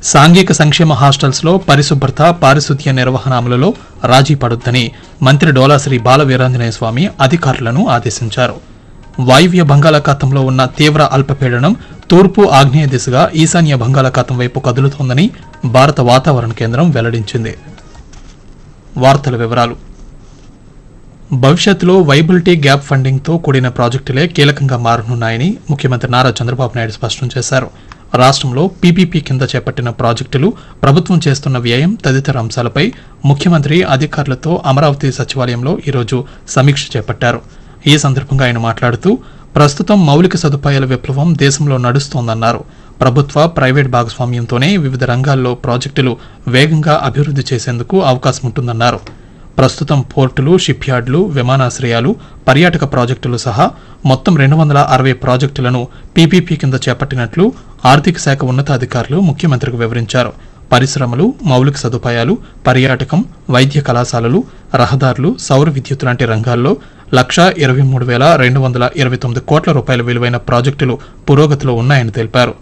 సాంఘిక సంక్షేమ హాస్టల్స్లో పరిశుభ్రత పారిశుద్ధ్య నిర్వహణ అమలులో రాజీ పడొద్దని మంత్రి డోలాశ్రీ బాల వీరాంజనేయ స్వామి అధికారులను ఆదేశించారు వాయువ్య బంగాళాఖాతంలో ఉన్న తీవ్ర అల్పపీడనం తూర్పు ఆగ్నేయ దిశగా ఈశాన్య బంగాళాఖాతం వైపు కదులుతోందని భారత వాతావరణ కేంద్రం వెల్లడించింది వార్తల వివరాలు భవిష్యత్తులో వైబిలిటీ గ్యాప్ ఫండింగ్తో కూడిన ప్రాజెక్టులే కీలకంగా మారనున్నాయని ముఖ్యమంత్రి నారా చంద్రబాబు నాయుడు స్పష్టం చేశారు రాష్ట్రంలో పీపీపీ కింద చేపట్టిన ప్రాజెక్టులు ప్రభుత్వం చేస్తున్న వ్యయం తదితర అంశాలపై ముఖ్యమంత్రి అధికారులతో అమరావతి సచివాలయంలో ఈరోజు సమీక్ష చేపట్టారు ఈ సందర్భంగా ఆయన మాట్లాడుతూ ప్రస్తుతం మౌలిక సదుపాయాల విప్లవం దేశంలో నడుస్తోందన్నారు ప్రభుత్వ ప్రైవేట్ భాగస్వామ్యంతోనే వివిధ రంగాల్లో ప్రాజెక్టులు వేగంగా అభివృద్ధి చేసేందుకు అవకాశం ఉంటుందన్నారు ప్రస్తుతం పోర్టులు షిప్ యార్డులు విమానాశ్రయాలు పర్యాటక ప్రాజెక్టులు సహా మొత్తం రెండు వందల అరవై ప్రాజెక్టులను పీపీపీ కింద చేపట్టినట్లు ఆర్థిక శాఖ ఉన్నతాధికారులు ముఖ్యమంత్రికి వివరించారు పరిశ్రమలు మౌలిక సదుపాయాలు పర్యాటకం వైద్య కళాశాలలు రహదారులు సౌర విద్యుత్ లాంటి రంగాల్లో లక్షా ఇరవై మూడు వేల రెండు వందల ఇరవై తొమ్మిది కోట్ల రూపాయల విలువైన ప్రాజెక్టులు పురోగతిలో ఉన్నాయని తెలిపారు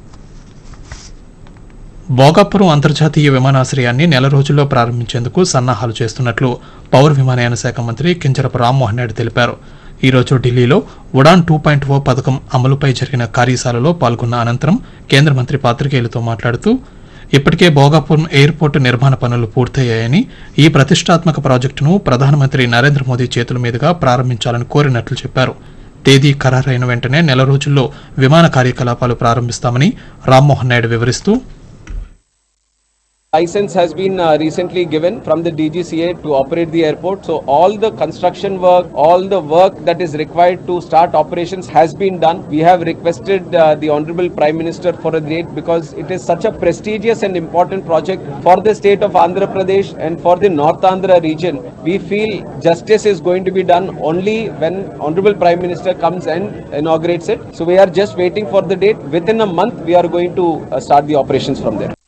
భోగాపురం అంతర్జాతీయ విమానాశ్రయాన్ని నెల రోజుల్లో ప్రారంభించేందుకు సన్నాహాలు చేస్తున్నట్లు పౌర విమానయాన శాఖ మంత్రి కించరపు రామ్మోహన్ నాయుడు తెలిపారు ఈ రోజు ఢిల్లీలో ఉడాన్ టూ పాయింట్ ఓ పథకం అమలుపై జరిగిన కార్యశాలలో పాల్గొన్న అనంతరం కేంద్ర మంత్రి పాత్రికేయులతో మాట్లాడుతూ ఇప్పటికే భోగాపురం ఎయిర్పోర్టు నిర్మాణ పనులు పూర్తయ్యాయని ఈ ప్రతిష్టాత్మక ప్రాజెక్టును ప్రధానమంత్రి నరేంద్ర మోదీ చేతుల మీదుగా ప్రారంభించాలని కోరినట్లు చెప్పారు తేదీ ఖరారైన వెంటనే నెల రోజుల్లో విమాన కార్యకలాపాలు ప్రారంభిస్తామని రామ్మోహన్ నాయుడు వివరిస్తూ license has been uh, recently given from the DGCA to operate the airport. So all the construction work, all the work that is required to start operations has been done. We have requested uh, the Honorable Prime Minister for a date because it is such a prestigious and important project for the state of Andhra Pradesh and for the North Andhra region. We feel justice is going to be done only when Honorable Prime Minister comes and inaugurates it. So we are just waiting for the date. Within a month, we are going to uh, start the operations from there.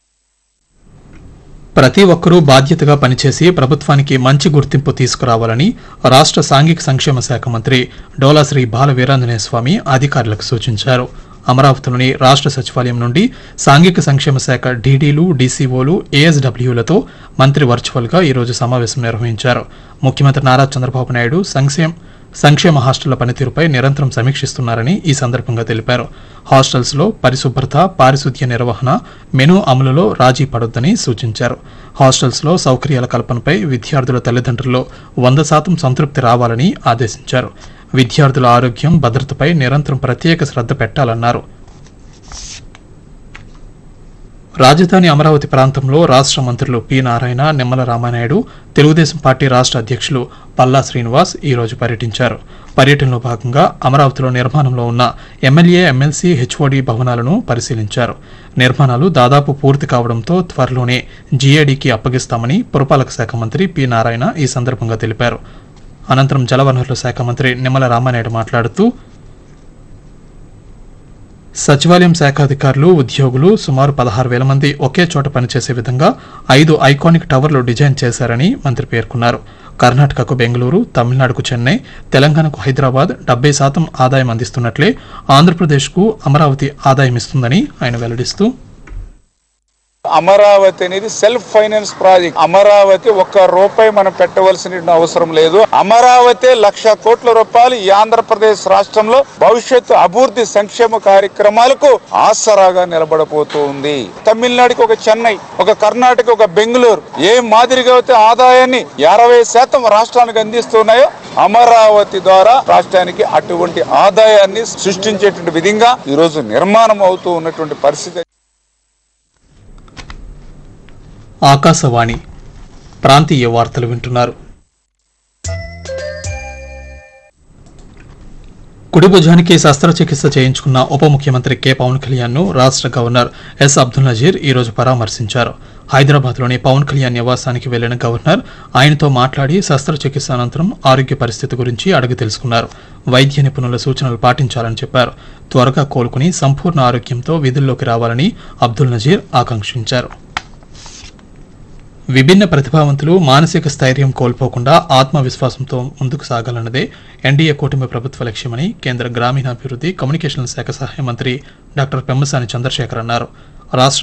ప్రతి ఒక్కరూ బాధ్యతగా పనిచేసి ప్రభుత్వానికి మంచి గుర్తింపు తీసుకురావాలని రాష్ట్ర సాంఘిక సంక్షేమ శాఖ మంత్రి డోలాశ్రీ బాల వీరాంజనేయ స్వామి అధికారులకు సూచించారు అమరావతిలోని రాష్ట్ర సచివాలయం నుండి సాంఘిక సంక్షేమ శాఖ డీడీలు డీసీఓలు ఏఎస్డబ్ల్యూలతో మంత్రి వర్చువల్గా ఈరోజు సమావేశం నిర్వహించారు ముఖ్యమంత్రి నారా చంద్రబాబు నాయుడు సంక్షేమ సంక్షేమ హాస్టళ్ల పనితీరుపై నిరంతరం సమీక్షిస్తున్నారని ఈ సందర్భంగా తెలిపారు హాస్టల్స్లో పరిశుభ్రత పారిశుద్ధ్య నిర్వహణ మెనూ అమలులో రాజీ పడొద్దని సూచించారు హాస్టల్స్లో సౌకర్యాల కల్పనపై విద్యార్థుల తల్లిదండ్రుల్లో వంద శాతం సంతృప్తి రావాలని ఆదేశించారు విద్యార్థుల ఆరోగ్యం భద్రతపై నిరంతరం ప్రత్యేక శ్రద్ధ పెట్టాలన్నారు రాజధాని అమరావతి ప్రాంతంలో రాష్ట్ర మంత్రులు పి నారాయణ నిమ్మల రామానాయుడు తెలుగుదేశం పార్టీ రాష్ట్ర అధ్యక్షులు పల్లా శ్రీనివాస్ ఈ రోజు పర్యటించారు పర్యటనలో భాగంగా అమరావతిలో నిర్మాణంలో ఉన్న ఎమ్మెల్యే ఎమ్మెల్సీ హెచ్ఓడి భవనాలను పరిశీలించారు నిర్మాణాలు దాదాపు పూర్తి కావడంతో త్వరలోనే జీఏడీకి అప్పగిస్తామని పురపాలక శాఖ మంత్రి పి నారాయణ ఈ సందర్భంగా తెలిపారు అనంతరం జలవనరుల శాఖ మంత్రి నిమ్మల రామానాయుడు మాట్లాడుతూ సచివాలయం శాఖ అధికారులు ఉద్యోగులు సుమారు పదహారు వేల మంది ఒకే చోట పనిచేసే విధంగా ఐదు ఐకానిక్ టవర్లు డిజైన్ చేశారని మంత్రి పేర్కొన్నారు కర్ణాటకకు బెంగళూరు తమిళనాడుకు చెన్నై తెలంగాణకు హైదరాబాద్ డెబ్బై శాతం ఆదాయం అందిస్తున్నట్లే ఆంధ్రప్రదేశ్కు అమరావతి ఆదాయం ఇస్తుందని ఆయన వెల్లడిస్తూ అమరావతి అనేది సెల్ఫ్ ఫైనాన్స్ ప్రాజెక్ట్ అమరావతి ఒక్క రూపాయి మనం పెట్టవలసిన అవసరం లేదు అమరావతి లక్ష కోట్ల రూపాయలు ఈ ఆంధ్రప్రదేశ్ రాష్ట్రంలో భవిష్యత్తు అభివృద్ధి సంక్షేమ కార్యక్రమాలకు ఆసరాగా నిలబడబోతుంది తమిళనాడుకి ఒక చెన్నై ఒక కర్ణాటక ఒక బెంగళూరు ఏ మాదిరిగా అయితే ఆదాయాన్ని అరవై శాతం రాష్ట్రానికి అందిస్తున్నాయో అమరావతి ద్వారా రాష్ట్రానికి అటువంటి ఆదాయాన్ని సృష్టించేటువంటి విధంగా ఈ రోజు నిర్మాణం అవుతూ ఉన్నటువంటి పరిస్థితి ఆకాశవాణి ప్రాంతీయ వార్తలు వింటున్నారు కుడి భుజానికి శస్త్రచికిత్స చేయించుకున్న ఉప ముఖ్యమంత్రి కె పవన్ కళ్యాణ్ ను రాష్ట్ర గవర్నర్ ఎస్ అబ్దుల్ నజీర్ ఈ రోజు పరామర్శించారు హైదరాబాద్లోని పవన్ కళ్యాణ్ నివాసానికి వెళ్లిన గవర్నర్ ఆయనతో మాట్లాడి శస్త్రచికిత్స అనంతరం ఆరోగ్య పరిస్థితి గురించి అడిగి తెలుసుకున్నారు వైద్య నిపుణుల సూచనలు పాటించాలని చెప్పారు త్వరగా కోలుకుని సంపూర్ణ ఆరోగ్యంతో విధుల్లోకి రావాలని అబ్దుల్ నజీర్ ఆకాంక్షించారు విభిన్న ప్రతిభావంతులు మానసిక స్థైర్యం కోల్పోకుండా ఆత్మవిశ్వాసంతో ముందుకు సాగాలన్నదే ఎన్డీఏ కూటమి ప్రభుత్వ లక్ష్యమని కేంద్ర గ్రామీణాభివృద్ధి కమ్యూనికేషన్ల శాఖ సహాయ మంత్రి డాక్టర్ పెమ్మసాని చంద్రశేఖర్ అన్నారు రాష్ట్ర